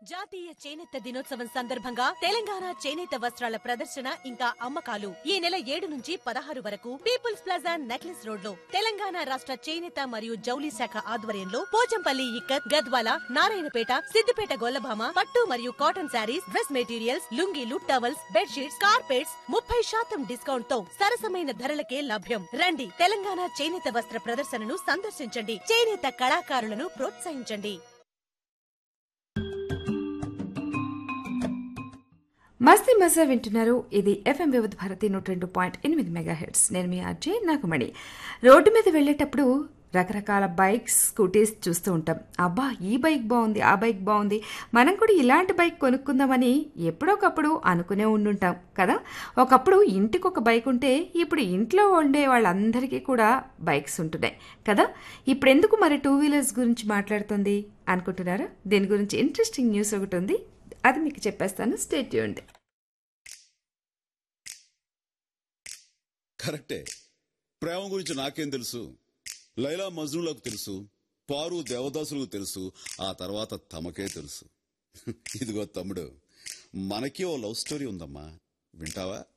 జాతీయ చేనేత దినోత్సవం సందర్భంగా తెలంగాణ చేనేత వస్త్రాల ప్రదర్శన ఇంకా అమ్మకాలు ఈ నెల ఏడు నుంచి పదహారు వరకు పీపుల్స్ ప్లాజా నెక్లెస్ రోడ్ లో తెలంగాణ రాష్ట్ర చేనేత మరియు జౌలి శాఖ ఆధ్వర్యంలో పోచంపల్లి ఇక్కత్ గద్వాల నారాయణపేట సిద్దిపేట గొల్లభామ పట్టు మరియు కాటన్ శారీస్ డ్రెస్ మెటీరియల్స్ లుంగీలు టవల్స్ బెడ్షీట్స్ కార్పెట్స్ ముప్పై శాతం డిస్కౌంట్ తో సరసమైన ధరలకే లభ్యం రండి తెలంగాణ చేనేత వస్త్ర ప్రదర్శనను సందర్శించండి చేనేత కళాకారులను ప్రోత్సహించండి మస్తీ మజా వింటున్నారు ఇది ఎఫ్ఎం వివిధ భారతి నూట రెండు పాయింట్ ఎనిమిది మెగా హెడ్స్ నేను మీ అజయ్ నాగమణి రోడ్డు మీద వెళ్ళేటప్పుడు రకరకాల బైక్స్ స్కూటీస్ చూస్తూ ఉంటాం అబ్బా ఈ బైక్ బాగుంది ఆ బైక్ బాగుంది మనం కూడా ఇలాంటి బైక్ కొనుక్కుందామని ఎప్పుడోకప్పుడు అనుకునే ఉండుంటాం కదా ఒకప్పుడు ఇంటికి ఒక బైక్ ఉంటే ఇప్పుడు ఇంట్లో ఉండే వాళ్ళందరికీ కూడా బైక్స్ ఉంటున్నాయి కదా ఇప్పుడు ఎందుకు మరి టూ వీలర్స్ గురించి మాట్లాడుతుంది అనుకుంటున్నారా దీని గురించి ఇంట్రెస్టింగ్ న్యూస్ ఒకటి ఉంది అది మీకు చెప్పేస్తాను స్టేట్ యూండ్ కరెక్టే ప్రేమ గురించి నాకేం తెలుసు లైలా మజ్నులకు తెలుసు పారు దేవదాసులకు తెలుసు ఆ తర్వాత తమకే తెలుసు ఇదిగో తమ్ముడు మనకి ఓ లవ్ స్టోరీ ఉందమ్మా వింటావా